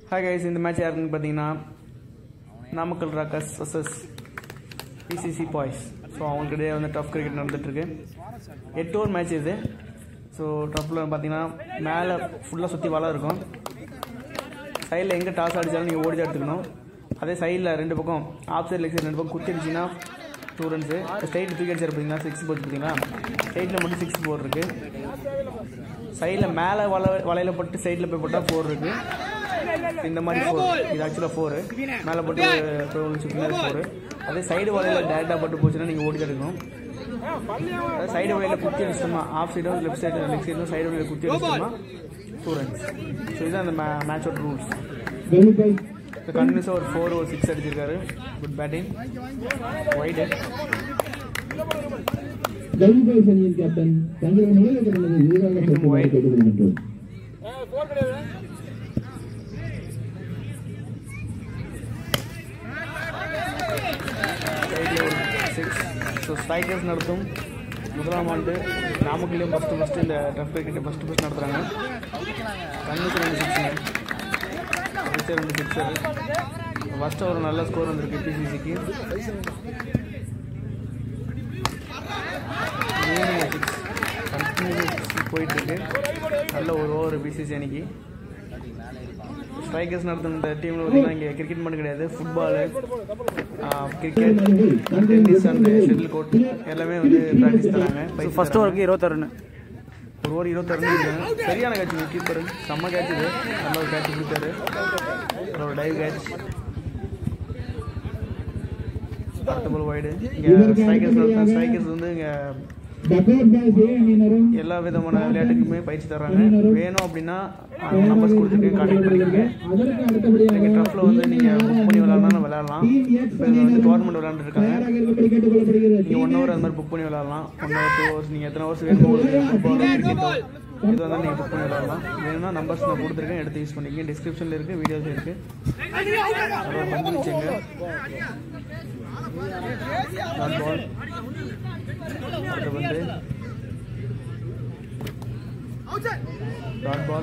Hi guys இந்த match யாருன்னு பார்த்தீங்கன்னா Namakkal rockers versus PCC boys so அவங்களுக்கிடையே வந்து டஃப் கிரிக்கெட் நடந்துட்டுருக்கு எட்டு ஓவர் மேட்ச் இது ஸோ டஃப்பில் பார்த்தீங்கன்னா மேலே ஃபுல்லாக சுற்றி வலை இருக்கும் சைடில் எங்கே டாஸ் அடித்தாலும் நீங்கள் ஓடி தான் எடுத்துக்கணும் அதே சைடில் ரெண்டு பக்கம் ஆஃப் சைட் லெக் சைடு ரெண்டு பக்கம் குத்திருச்சுன்னா டூ ரன்ஸு ஸ்ட்ரைட் தூக்கி அடிச்சார் பார்த்தீங்கன்னா சிக்ஸ் போச்சு பார்த்தீங்களா ஸ்ட்ரைட்டில் மட்டும் சிக்ஸ் ஃபோர் இருக்குது சைடில் மேலே வலை வலையில் போட்டு சைடில் போய் போட்டால் ஃபோர் இருக்குது இந்த மாதிரி ஃபோர் இது ஆக்சுவலாக ஃபோரு மேலே போட்டு சுற்றினா ஃபோரு அதே சைடு வலையில் டேரெக்டாக போட்டு போச்சுன்னா நீங்கள் ஓடி தான் எடுக்கணும் அதாவது சைடு வலையில் குத்தி அடிச்சிட்டோமா ஆஃப் சைடோ லெஃப்ட் சைடு லெஃப்ட் சைடும் சைடு வலையில் குத்தி அடிச்சிட்டோமா டூ ரன்ஸ் ஸோ இதுதான் அந்த மே மேட்சோட ரூல்ஸ் இப்போ கண்டினியூஸாக ஒரு ஃபோர் ஒரு சிக்ஸ் அடிச்சிருக்காரு குட் பேட்டிங் ஒயிடு கல்விபாய்ஸ் அணியின் கேப்டன் தங்களது நுழைவுகிறது எதிராக செலுத்துமாறு கேட்டுக்கொள்கின்றோம் சைடில் ஒரு சிக்ஸ் ஸோ ஸ்ட்ரைக்கர்ஸ் நடத்தும் முதலாம் ஆண்டு நாமக்கல்லையும் ஃபஸ்ட்டு ஃபஸ்ட்டு இந்த டஃப் கிரிக்கெட்டை ஃபஸ்ட்டு ஃபஸ்ட் நடத்துகிறாங்க கண்ணுக்கு ரெண்டு சிக்ஸுங்க சிக்ஸர் ரெண்டு சிக்ஸர் ஃபஸ்ட்டு ஒரு நல்ல ஸ்கோர் வந்திருக்கு பிசிசிக்கு மூணு சிக்ஸ் கண்டினியூ போயிட்டுருக்கு நல்ல ஒரு ஓவர் பிசிசி அன்னைக்கு ஸ்ட்ரைக்கர்ஸ் நடத்தும் இந்த டீமில் பார்த்தீங்கன்னா இங்கே கிரிக்கெட் மட்டும் கிடையாது football cricket tennis and shuttle court எல்லாமே வந்து ப்ராக்டிஸ் தராங்க ஃபர்ஸ்ட் ஓவருக்கு இருபத்தாறு ரன் ஒரு ஓவர் இருபத்தாறு run இருக்கு. சரியான கேட்ச் கீப்பர் செம்ம கேட்ச் இது நல்ல ஒரு கேட்ச் கொடுத்தாரு ஒரு டைவ் கேட்ச் அடுத்த பால் வைடு இங்கே ஸ்ட்ரைக்கர்ஸ் ஸ்ட்ரைக்கர்ஸ் வந்து இங்கே டக்கோட் பாய்ஸ் ஏ அணியினரும் எல்லா விதமான விளையாட்டுக்குமே பயிற்சி தர்றாங்க வேணும் அப்படின்னா நம்பர்ஸ் கொடுத்துருக்கு கான்டாக்ட் பண்ணிக்கோங்க அதற்கு அடுத்தபடியாக நீங்கள் ட்ரஃப்பில் வந்து நீங்கள் புக் பண்ணி விளாட்னாலும் விளையாடலாம் இப்போ இது வந்து கவர்மெண்ட் விளாண்டுருக்காங்க தயாராக இருக்கும்படி கேட்டுக்கொள்ளப்படுகிறது நீங்கள் ஒன் ஹவர் அது மாதிரி புக் பண்ணி விளாட்லாம் ஒன் ஹவர் டூ ஹவர்ஸ் நீங்கள் எத்தனை ஹவர்ஸ் வேணுமோ ஃபுட்பாலோ கிரிக்கெட்டோ இது வந்து நீங்கள் புக் பண்ணி விளாட்லாம் வேணும்னா நம்பர்ஸ் நான் கொடுத்துருக்கேன் எடுத்து யூஸ் பண்ணிக்கங்க டிஸ்கிரிப்ஷனில் இருக்குது வீடியோஸ் இருக்குது அப்புறம் வந்து வச்சுங்க டாட் பால் அடுத்து வந்து டாட் பால்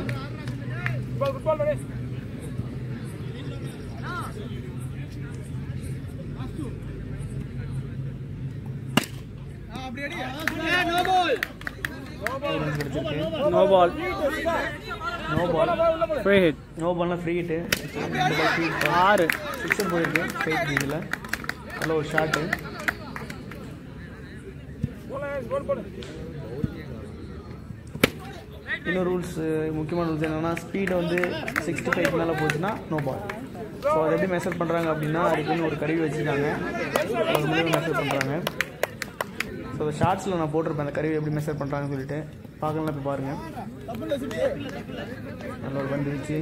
ரன்ஸ் கிடைச்சிருக்கு no ball no ball free hit no பால்னா ஃப்ரீ ஹிட்டு ஆறு சிக்ஸும் போயிருக்கு ஃபெயிட் இதில் நல்ல ஒரு ஷாட்டு இன்னும் ரூல்ஸ் முக்கியமான ரூல்ஸ் என்னென்னா ஸ்பீடு வந்து சிக்ஸ்டி ஃபைவ் மேலே போச்சுன்னா நோ பால் ஸோ அதை எப்படி மெஷர் பண்ணுறாங்க அப்படின்னா அதுக்குன்னு ஒரு கருவி வச்சுருக்காங்க அது மூலியமாக மெஷர் பண்ணுறாங்க ஸோ அந்த ஷார்ட்ஸில் நான் போட்டிருப்பேன் அந்த கருவி எப்படி மெஷர் பண்ணுறாங்கன்னு சொல்லிட்டு பார்க்கலாம் இப்போ பாருங்கள் நல்ல ஒரு பந்து வச்சு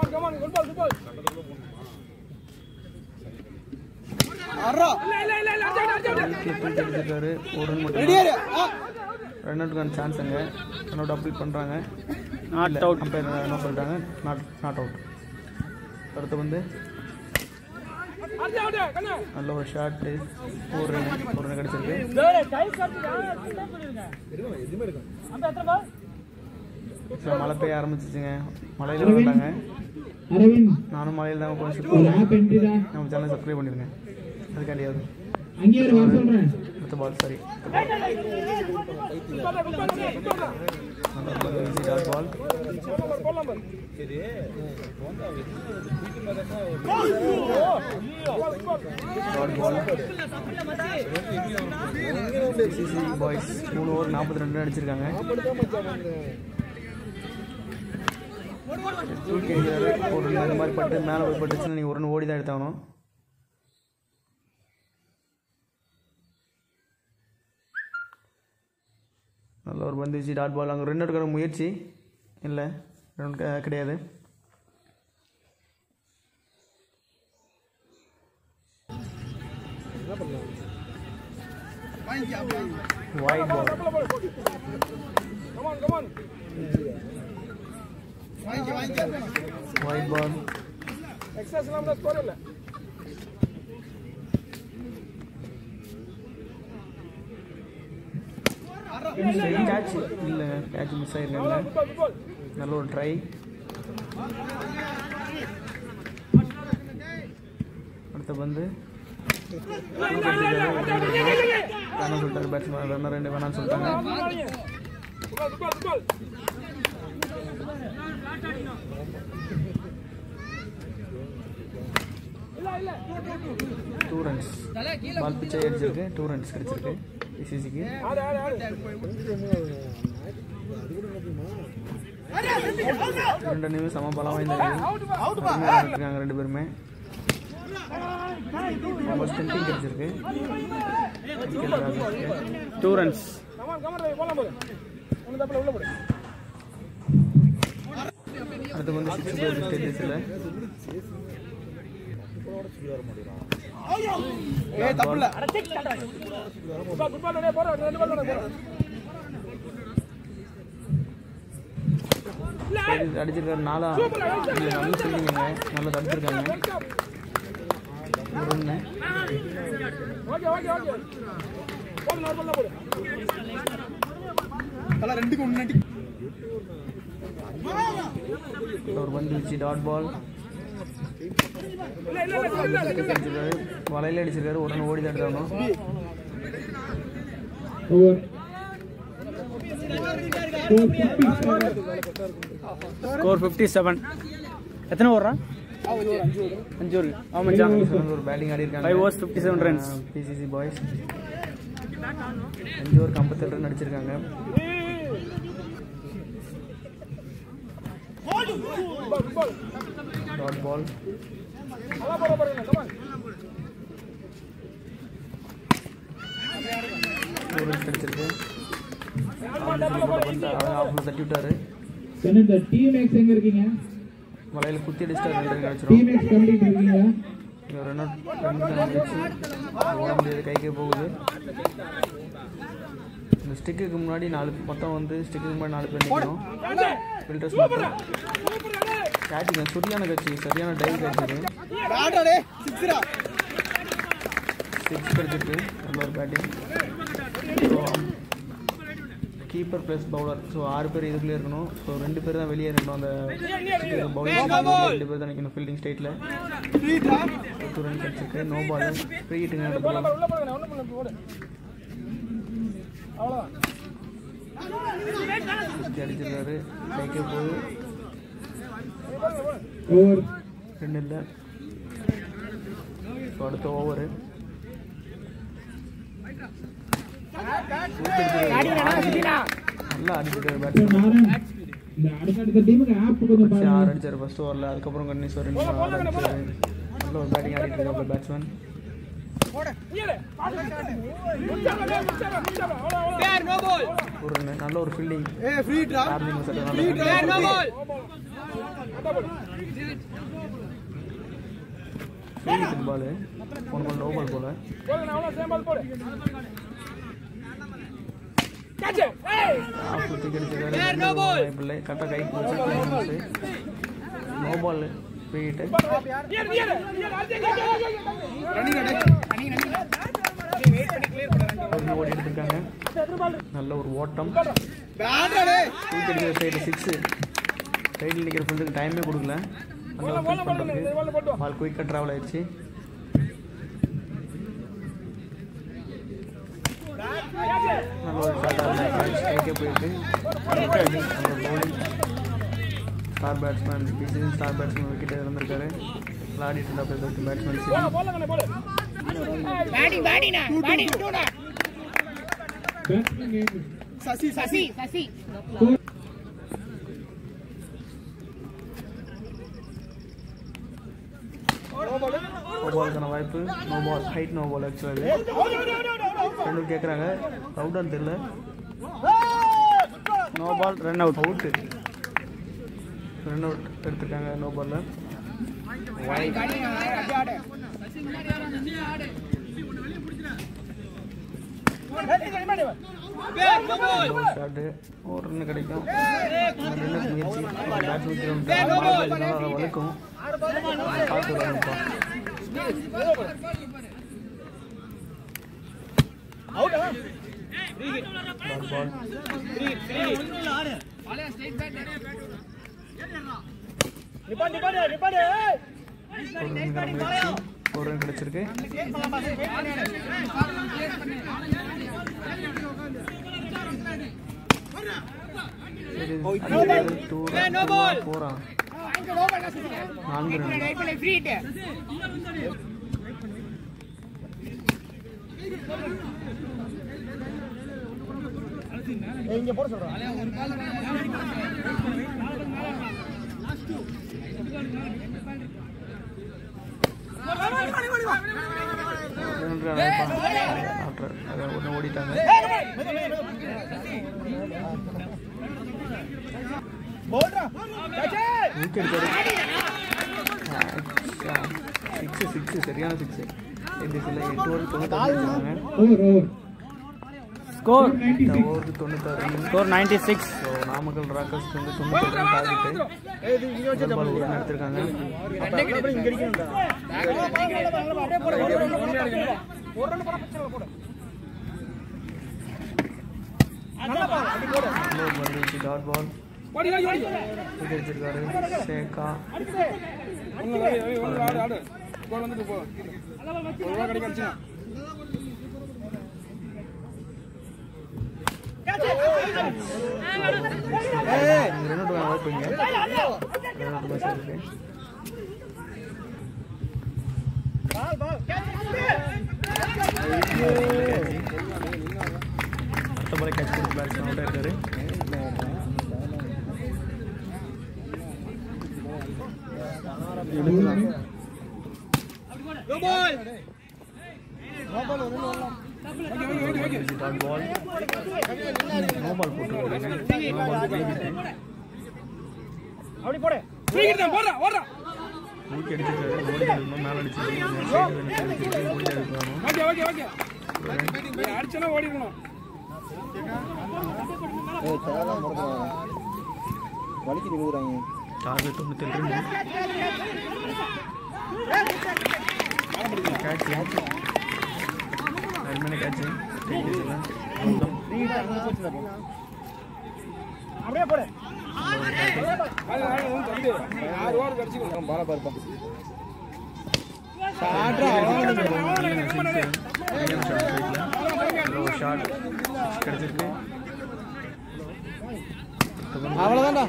எடுத்துருக்காரு ஒரு ரன் மட்டும் ரன் அவுட்டுக்கான சான்ஸ் அங்கே ரன் அவுட் அப்பீல் பண்ணுறாங்க நாட் அவுட் அம்பையர் என்ன சொல்லிட்டாங்க நாட் நாட் அவுட் அடுத்து வந்து நல்ல ஒரு ஷாட்டு ஒரு ரன் ஒரு ரன் கிடச்சிருக்கு இப்போ மழை பெய்ய ஆரம்பிச்சிச்சுங்க மழையில் விளாண்டாங்க அரவிந்த் நானும் மழையில் தான் கொஞ்சம் ஒரு ஆப் என்ட்ரி தான் நம்ம சேனல் சப்ஸ்கிரைப் பண்ணிடுங்க அதுக்காண்டியாவது அங்கேயே ஒரு வர சொல்றேன் அடுத்த பால் சரி dot ball dot ball CC boys மூணு ஓவர் நாற்பத்தி ரெண்டு அடிச்சிருக்காங்க தூக்கி எறிஞ்சாரு. ஒரு run அந்த மாதிரி பட்டு மேலே போய் பட்டுச்சுன்னா நீங்கள் ஒரு ரன் ஓடி தான் எடுத்தாகணும் நல்ல ஒரு பந்து வச்சு டாட் பால் அங்கே ரன் எடுக்கிற முயற்சி இல்லை ரன் க- கிடையாது wide ball wide ball catch இல்லை கேட்ச் மிஸ் ஆயிருக்காங்க நல்ல ஒரு ட்ரை அடுத்த பந்து வேணாம் சொல்லிட்டாரு பேட்ஸ்மேன் ரன்னர் ரெண்டு வேணாம்னு சொல்லிட்டாங்க டூ ரன்ஸ் பால் பிச்சை அடிச்சிருக்கு டூ ரன்ஸ் கிடைச்சிருக்கு பிசிசிக்கு ரெண்டு அணியுமே சம பலம் வாய்ந்தது இருக்காங்க ரெண்டு பேருமே ஆல்மோஸ்ட் டென்டிங் கிடைச்சிருக்கு டூ ரன்ஸ் அடுத்து வந்து சிக்ஸ் போயிருக்கு ஸ்டேஜஸில் அடிச்சிருக்காரு நாலா இல்லை நல்ல ஃபீல்டிங்க நல்லா தடுத்துருக்காங்க ஒரு ஒன்று ஒரு பந்து வச்சு டாட் பால் அடிச்சிருக்காரு வலையில அடிச்சிருக்காரு உடனே ஓடி தான் எடுத்தாகணும் over four fifty score fifty seven எத்தனை ஓடுறா அஞ்சு ஓவர் ஆமாம் ஒரு பேட்டிங் ஆடி இருக்காங்க five overs fifty seven runs PCC boys அஞ்சு ஓவர் ஐம்பத்தெட்டு ரன் அடிச்சிருக்காங்க டாட் பால் ஒரு ரன் கிடைச்சிருக்கு ஆஃப்ல தட்டி விட்டாரு இந்த டீம் எக்ஸ் எங்க இருக்கீங்க வலையில குத்தி அடிச்சிட்டாரு ரெண்டு ரன் கிடைச்சிரும் டீம் எக்ஸ் கம்ப்ளீட் இருக்கீங்களா இங்க ரன் அவுட் ரன் வந்துச்சு ஓட முடியாது கைக்கே போகுது இந்த ஸ்டிக்குக்கு முன்னாடி நாலு மொத்தம் வந்து ஸ்டிக்குக்கு முன்னாடி நாலு பேர் நிற்கணும் ஃபில்டர்ஸ் மட்டும் கேட்டிங்க சரியான கட்சி சரியான டைவ் கிடைச்சது சிக்ஸ் கிடைச்சிருக்கு நல்ல ஒரு batting so keeper plus bowler so ஆறு பேர் இதுக்குள்ளே இருக்கணும் ஸோ ரெண்டு பேர் தான் வெளியே இருக்கணும் அந்த பவுலிங் ரெண்டு பேர் தான் நிற்கணும் ஃபீல்டிங் ஸ்டேட்டில் டூ ரன் கிடச்சிருக்கு நோ பால் ஃப்ரீ ஹிட்டுங்க எடுத்துக்கலாம் சுற்றி அடிச்சிருக்காரு கைக்கே போகுது ஓவர் ரெண்டு இல்லை ஸோ அடுத்த ஓவரு நல்லா அடிச்சிருக்காரு பேட்ஸ்மேன் நாராயண் இந்த அடுத்தடுத்த டீமுக்கு ஆப் கொஞ்சம் பாருங்க ஆறு அடிச்சார் ஃபர்ஸ்ட் ஓவரில் அதுக்கப்புறம் கண்டினியூஸ் ரெண்டு மூணு ஆறு அடிச்சாரு நல்ல ஒரு பேட்டிங் ஆடிட்டு இருக்காப்ல பேட்ஸ்மேன் ஒரு run. நல்ல ஒரு ஃபீல்டிங் சார்ஜிங் சட்டை நல்ல fielding ball one ball no ball போல ஆஃப் குத்தி கிடைச்சிருக்காரு வாய்ப்பில்லை கரெக்டாக கை போச்சு நோ பால் ஃப்ரீ ஹிட்டு ஒரு ஓடி எடுத்திருக்காங்க நல்ல ஒரு ஓட்டம் சைடு சிக்ஸு சைடில் நிற்கிற ஃபில்டுக்கு டைமே கொடுக்கல நல்லா ஃபீல் பண்ணுறதுக்கு பால் குயிக்காக ட்ராவல் ஆயிடுச்சு நல்ல ஒரு ஷாட்டாக கைக்கே போயிருக்கு bowling star batsman PCC star batsman wicket இறந்திருக்காரு விளையாடிட்டு இருந்தா பேட்ஸ்மேன் பேட்ஸ்மேன் கேம் நோ பாலுக்கான வாய்ப்பு no ball height no ball ஆக்சுவலாக ரெண்டும் கேட்குறாங்க அவுட்டான்னு தெரியல no ball run out out run out எடுத்திருக்காங்க நோ பாலில் ஷாட்டு ஒரு ரன் கிடைக்கும் ரன் முயற்சி பேட் ஊற்றி அதை வலிக்கும் பார்த்து விளையாடுப்பா பால் ஒரு ரன்னுக்கான முயற்சி ஒரு ரன் கிடச்சிருக்கு சரி, அடிக்கிறாரு. Two run, two run, four run. நான்கு ரன் ரெண்டு run ஆயிப்பா. ஆட்ரு. அதை ஒன்று ஓடிட்டாங்க விக்கெட் சிக்ஸு சிக்ஸு சரியான சிக்ஸு இந்த சில எட்டு ஓவர் தொண்ணூத்தாறு வச்சிருக்காங்க ஓவர் ஓவர் ஸ்கோர் இந்த ஓவருக்கு தொண்ணூத்தாறு run score ninety six so Namakkal Rockers வந்து தொண்ணூத்தேழு ரன் டார்கெட்டு முதல் பால் ஒரு ரன் எடுத்திருக்காங்க இன்னொரு பந்து வச்சு டாட் பால் விக்கெட் வச்சிருக்காரு சேகா ரெண்டு ஓப்பீங்க ரெண்டு மேட்ச் இருக்கு அடுத்த முறை கேட்ச் கொடுத்து பேட்ஸ்மேன் அவுட் ஆயிருக்காரு எடுக்கலாம் டாட் பால் நோ பால் போட்டுருக்காங்க நோ பால் மூக்கி அடிச்சிருக்காரு ஓடி எடுக்கணும் மேலே அடிச்சிருக்காரு ஓடி எடுக்கணும் டார்கெட் தொண்ணூத்தேழு ரன் கேட்ச் அருமையான கேட்ச் ஷாட் கிடைச்சிருக்கு அவ்வளோதான்டா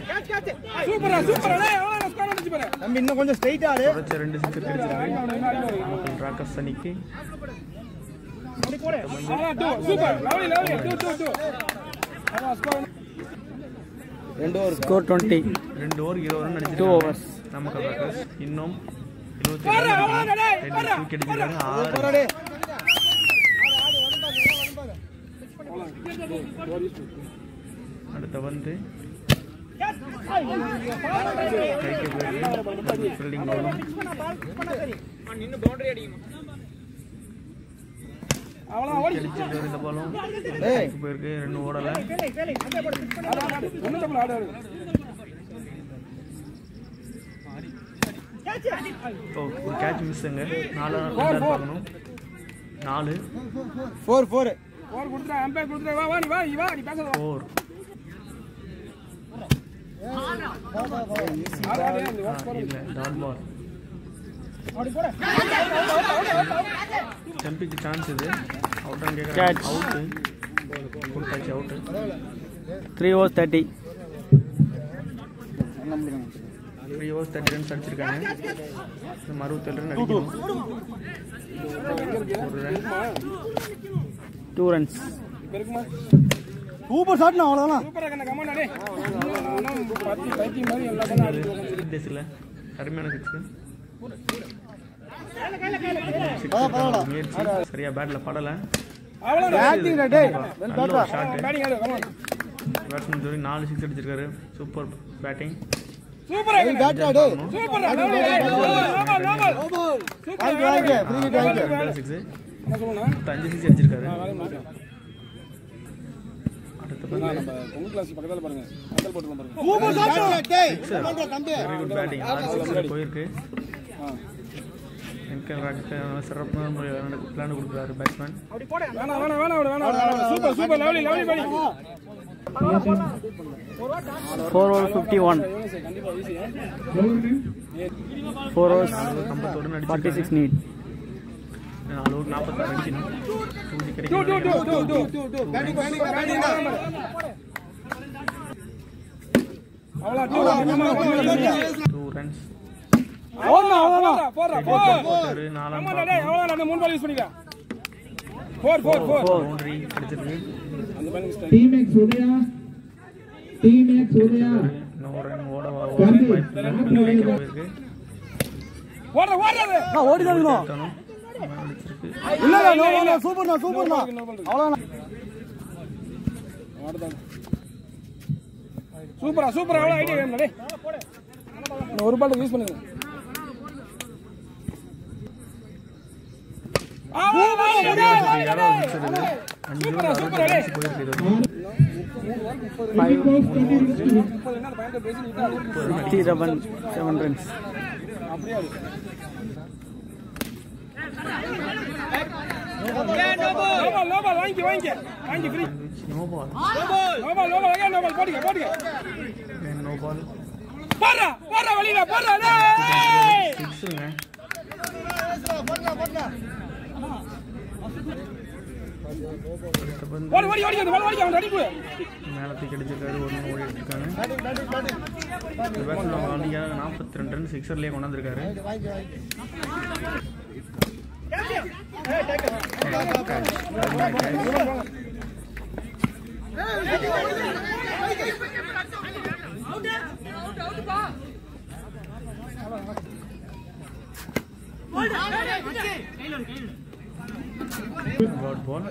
இன்னும் கொஞ்சம் ஸ்ட்ரைட் ஆடு தொடர்ச்சி ரெண்டு சிக்ஸ் கிடைச்சிருக்கு ராக்கர்ஸ் அணிக்கு ரெண்டு ஓவர் ஸ்கோர் டுவெண்ட்டி ரெண்டு ஓவர் இருபது ரன் Two அடிச்சிருக்காங்க overs. நமக்கு ராக்கர்ஸ் இன்னும் இருபத்தி தூக்கி அடிச்சிருக்காங்க ஆறு அடுத்த வந்து கைக்கு போயிருக்கு ஃபீல்டிங் போகணும் அடிச்சிருக்காரு இந்த பாலும் கைக்கு போயிருக்கு ரெண்டு ஓடலை இப்போ ஒரு கேட்ச் மிஸ்ஸுங்க நாலு ரன் பார்க்கணும் நாலு ஃபோர் ஃபோர் ஃபோர் இல்லை டாட் பால் ஜம்பிக்கு சான்ஸ் இது அவுட்டான்னு கேட்குறேன் Catch. அவுட்டு கொடுத்தாச்சு out three overs thirty three overs thirty runs அடிச்சிருக்காங்க இன்னும் அறுபத்தேழு ரன் அடிக்கணும் ஒரு ரன் டூ ரன்ஸ் சூப்பர் ஷாட்னா அவ்வளோதான் டேஸில் அருமையான சிக்ஸு முயற்சி சரியா பேட்ல படலை பேட்டிங் டேய் நல்ல ஒரு ஷாட்டு பேட்ஸ்மேன் ஜோடி நாலு சிக்ஸ் அடிச்சிருக்காரு சூப்பர் பேட்டிங் பேட்டா டேய் வாங்கி வாங்கி ஃப்ரீ வாங்கி சிக்ஸ் அஞ்சு சிக்ஸ் அடிச்சிருக்காரு அடுத்த சூப்பர் ஷாட் டேய் வெரி குட் பேட்டிங் ஆறு சிக்ஸ் போயிருக்கு என்கல் ராக்கு சிறப்பான முறையில் பிளான் கொடுக்குறாரு batsman four over fifty one four overs கம்பத்தோடு ஃபார்ட்டி நடிச்சிருக்காரு சிக்ஸ் நீட் நாலு ஓவர் நாற்பத்தாறு அடிக்கணும் டூ டூ டூ டூ கிடைக்கும் two two two two batting batting batting two runs போடுறா நாலாம் பவுண்டரி கிடைச்சிருக்கு team X Udaya team X Udaya இன்னொரு ரன் ஓட பந்து வாய்ப்பு தகப்பு நுழைவு போயிருக்கு ஓடிதான் இருக்கணும் தனும் அடிச்சிருக்கு இல்ல சூப்பர்ண்ணா சூப்பர்ண்ணா அவ்வளவுதான் சூப்பரா சூப்பரா அவ்வளோ ஐடியா வேணும் டேய் இந்த ஒரு பால் யூஸ் பண்ணுங்க ஆ, ஆ, ஆ, ஆ, யாரோ அடிச்சிருக்கு அஞ்சு ஓவர் அறுபது ரன்ஸ் போயிருக்கு இது வரைக்கும். Because continues to sixty seven seven runs no ball no ball வாங்கி வாங்கி வாங்கி free no ball no ball no ball அங்கே நோபால் போடுங்க போடுங்க நோ பால் போடுறா போடுறா வெளியில போடுறா டேய் சிக்ஸுங்க ஓடி ஓடி ஓடி அந்த பால் ஓடி அவன் அடிப்பு மேலே தூக்கி அடிச்சிருக்காரு ஒரு ஓடிட்டு இருக்காங்க இந்த பேட்ஸ்மேன் அவங்க வண்டியாக நாற்பத்தி ரெண்டு ரன் சிக்ஸர்லேயே கொண்டாந்துருக்காரு காட் பால்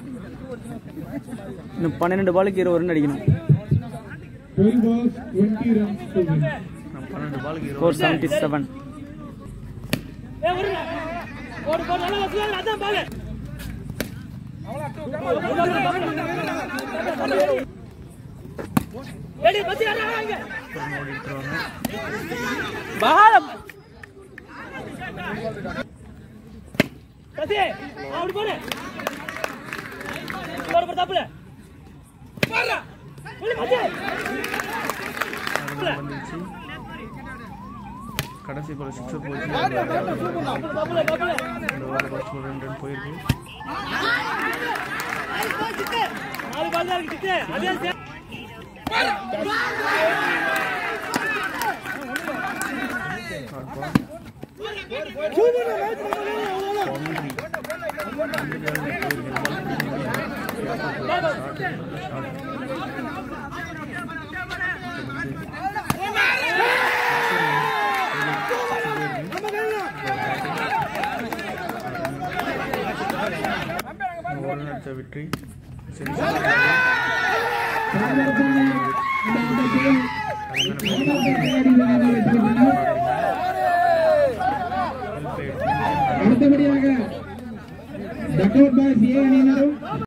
இன்னும் பன்னெண்டு பாலுக்கு இருபது ரன் அடிக்கணும் 12 balls, 20 runs to win. நம்ம பன்னெண்டு பாலுக்கு ஃபோர் இருபது செவன்டி செவன் ரன் ஓடிட்டு இருக்காங்க அதுல வந்துச்சு கடைசி பால் சிக்ஸர் போச்சு இந்த ஓவர் பால் ரெண்டு ரன் போயிருக்கு காட் பால் பவுண்டரி அடித்த வெற்றி சரி பரபரப்பான இந்த ஆட்டத்தில் நாடாளுமன்ற அணிகள் வெற்றி பெற்றன. அடுத்தபடியாக டக்கவுட் பாய்ஸ் ஏ அணியினரும்